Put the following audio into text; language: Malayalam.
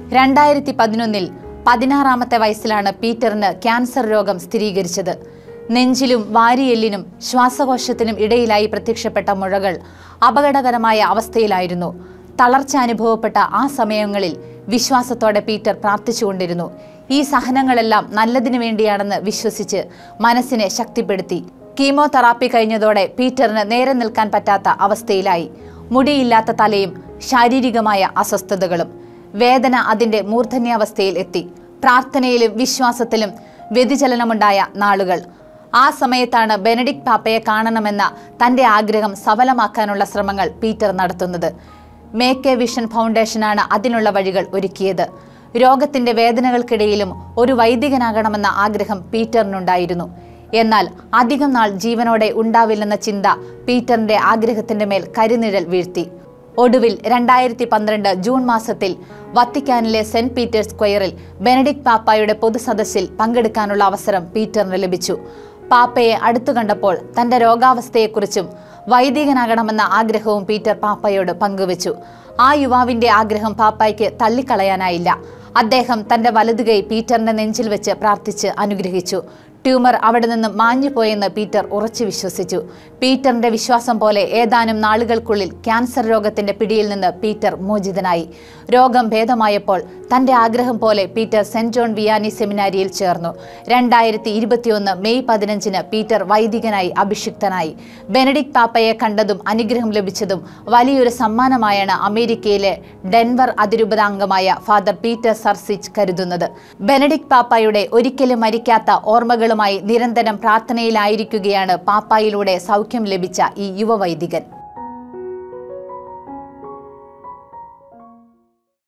രണ്ടായിരത്തി പതിനൊന്നിൽ പതിനാറാമത്തെ വയസ്സിലാണ് പീറ്ററിന് ക്യാൻസർ രോഗം സ്ഥിരീകരിച്ചത് നെഞ്ചിലും വാരിയെല്ലിനും ശ്വാസകോശത്തിനും ഇടയിലായി പ്രത്യക്ഷപ്പെട്ട മുഴകൾ അപകടകരമായ അവസ്ഥയിലായിരുന്നു തളർച്ച അനുഭവപ്പെട്ട ആ സമയങ്ങളിൽ വിശ്വാസത്തോടെ പീറ്റർ പ്രാർത്ഥിച്ചുകൊണ്ടിരുന്നു ഈ സഹനങ്ങളെല്ലാം നല്ലതിനു വേണ്ടിയാണെന്ന് വിശ്വസിച്ച് മനസ്സിനെ ശക്തിപ്പെടുത്തി കീമോതെറാപ്പി കഴിഞ്ഞതോടെ പീറ്ററിന് നേരെ നിൽക്കാൻ പറ്റാത്ത അവസ്ഥയിലായി മുടിയില്ലാത്ത തലയും ശാരീരികമായ അസ്വസ്ഥതകളും വേദന അതിന്റെ മൂർധന്യാവസ്ഥയിൽ എത്തി പ്രാർത്ഥനയിലും വിശ്വാസത്തിലും വ്യതിചലനമുണ്ടായ നാളുകൾ ആ സമയത്താണ് ബെനഡിക്ട് പാപ്പയെ കാണണമെന്ന തന്റെ ആഗ്രഹം സഫലമാക്കാനുള്ള ശ്രമങ്ങൾ പീറ്റർ നടത്തുന്നത് മേക്ക് എ വിഷൻ ഫൗണ്ടേഷനാണ് അതിനുള്ള വഴികൾ ഒരുക്കിയത് രോഗത്തിന്റെ വേദനകൾക്കിടയിലും ഒരു വൈദികനാകണമെന്ന ആഗ്രഹം പീറ്ററിനുണ്ടായിരുന്നു എന്നാൽ അധികം നാൾ ജീവനോടെ ഉണ്ടാവില്ലെന്ന ചിന്ത പീറ്ററിന്റെ ആഗ്രഹത്തിന്റെ മേൽ കരിനിഴൽ വീഴ്ത്തി ഒടുവിൽ രണ്ടായിരത്തി പന്ത്രണ്ട് ജൂൺ മാസത്തിൽ വത്തിക്കാനിലെ സെന്റ് പീറ്റേഴ്സ് സ്ക്വയറിൽ ബെനഡിക്ട് പാപ്പായുടെ പൊതുസദസ്സിൽ പങ്കെടുക്കാനുള്ള അവസരം പീറ്ററിന് ലഭിച്ചു പാപ്പയെ അടുത്തു കണ്ടപ്പോൾ തന്റെ രോഗാവസ്ഥയെക്കുറിച്ചും വൈദികനാകണമെന്ന ആഗ്രഹവും പീറ്റർ പാപ്പയോട് പങ്കുവച്ചു ആ യുവാവിന്റെ ആഗ്രഹം പാപ്പായ്ക്ക് തള്ളിക്കളയാനായില്ല അദ്ദേഹം തന്റെ വലതുകൈ പീറ്ററിന്റെ നെഞ്ചിൽ വെച്ച് പ്രാർത്ഥിച്ച് അനുഗ്രഹിച്ചു ട്യൂമർ അവിടെ നിന്ന് മാഞ്ഞുപോയെന്ന് പീറ്റർ ഉറച്ചു വിശ്വസിച്ചു പീറ്ററിന്റെ വിശ്വാസം പോലെ ഏതാനും നാളുകൾക്കുള്ളിൽ ക്യാൻസർ രോഗത്തിന്റെ പിടിയിൽ നിന്ന് പീറ്റർ മോചിതനായി രോഗം ഭേദമായപ്പോൾ തന്റെ ആഗ്രഹം പോലെ പീറ്റർ സെന്റ് ജോൺ വിയാനി സെമിനാരിയിൽ ചേർന്നു രണ്ടായിരത്തി ഇരുപത്തിയൊന്ന് മെയ് പതിനഞ്ചിന് പീറ്റർ വൈദികനായി അഭിഷിക്തനായി ബെനഡിക്ട് പാപ്പയെ കണ്ടതും അനുഗ്രഹം ലഭിച്ചതും വലിയൊരു സമ്മാനമായാണ് അമേരിക്കയിലെ ഡെൻവർ അതിരൂപതാംഗമായ ഫാദർ പീറ്റർ സർസിച്ച് കരുതുന്നത് ബെനഡിക്ട് പാപ്പായുടെ ഒരിക്കലും മരിക്കാത്ത ഓർമ്മകളുമായി നിരന്തരം പ്രാർത്ഥനയിലായിരിക്കുകയാണ് പാപ്പായിലൂടെ സൗഖ്യം ലഭിച്ച ഈ യുവവൈദികൻ